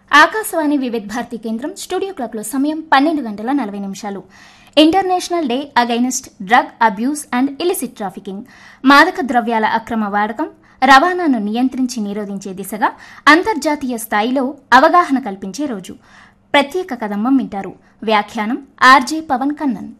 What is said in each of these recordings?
ఆకాశవాణి వివిధ భారతి కేంద్రం స్టూడియో క్లాక్లో సమయం పన్నెండు గంటల నలభై నిమిషాలు International Day Against Drug Abuse and Illicit Trafficking మాదక ద్రవ్యాల అక్రమ వాడకం రవాణాను నియంత్రించి నిరోధించే దిశగా అంతర్జాతీయ స్థాయిలో అవగాహన కల్పించే రోజు ప్రత్యేక కదంబం వింటారు వ్యాఖ్యానం ఆర్జే పవన్ కన్నన్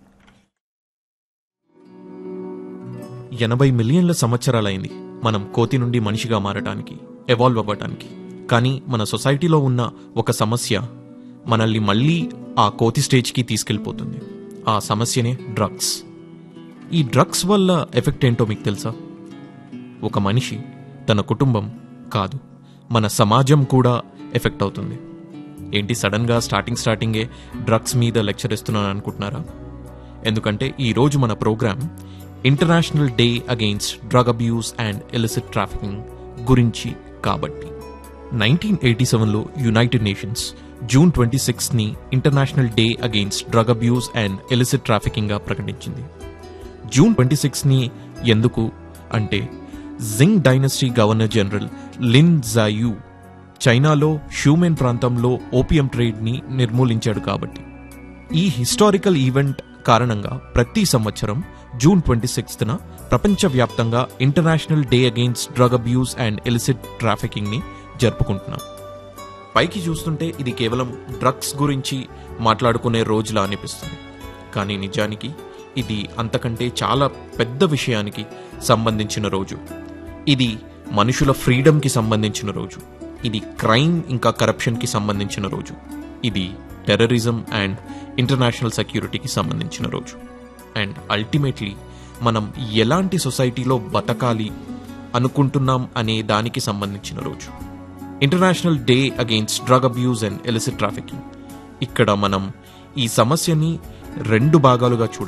ఎనభై మిలియన్ల సంవత్సరాలైంది మనం కోతి నుండి మనిషిగా మారటానికి ఎవాల్వ్ అవ్వటానికి కానీ మన సొసైటీలో ఉన్న ఒక సమస్య మనల్ని మళ్ళీ ఆ కోతి స్టేజ్కి తీసుకెళ్ళిపోతుంది ఆ సమస్యనే డ్రగ్స్ ఈ డ్రగ్స్ వల్ల ఎఫెక్ట్ ఏంటో మీకు తెలుసా ఒక మనిషి తన కుటుంబం కాదు మన సమాజం కూడా ఎఫెక్ట్ అవుతుంది ఏంటి సడన్గా స్టార్టింగ్ స్టార్టింగే డ్రగ్స్ మీద లెక్చర్ ఇస్తున్నాను అనుకుంటున్నారా ఎందుకంటే ఈ రోజు మన programme International Day Against Drug Abuse and Illicit Trafficking గురించి కాబట్టి నైన్టీన్ ఎయిటీ సెవెన్లో యునైటెడ్ నేషన్స్ జూన్ ట్వంటీ సిక్స్ని International Day Against Drug Abuse and Illicit ట్రాఫికింగ్గా ప్రకటించింది జూన్ ట్వంటీ సిక్స్ని ఎందుకు అంటే Qing dynasty governor general Lin జాయు చైనాలో షూమెన్ ప్రాంతంలో ఓపియం ట్రేడ్ని నిర్మూలించాడు కాబట్టి ఈ హిస్టారికల్ ఈవెంట్ కారణంగా ప్రతి సంవత్సరం జూన్ ట్వంటీ సిక్స్త్న ప్రపంచవ్యాప్తంగా International Day Against Drug Abuse and Illicit ట్రాఫికింగ్ని జరుపుకుంటున్నాం పైకి చూస్తుంటే ఇది కేవలం డ్రగ్స్ గురించి మాట్లాడుకునే రోజులా అనిపిస్తుంది కానీ నిజానికి ఇది అంతకంటే చాలా పెద్ద విషయానికి సంబంధించిన రోజు ఇది మనుషుల ఫ్రీడమ్కి సంబంధించిన రోజు ఇది క్రైమ్ ఇంకా కరప్షన్కి సంబంధించిన రోజు ఇది టెర్రరిజం అండ్ ఇంటర్నేషనల్ సెక్యూరిటీకి సంబంధించిన రోజు అండ్ అల్టిమేట్లీ మనం ఎలాంటి సొసైటీలో బతకాలి అనుకుంటున్నాం అనే దానికి సంబంధించిన రోజు International Day Against Drug Abuse and Illicit Trafficking ఇక్కడ మనం ఈ సమస్యని రెండు భాగాలుగా చూడాలి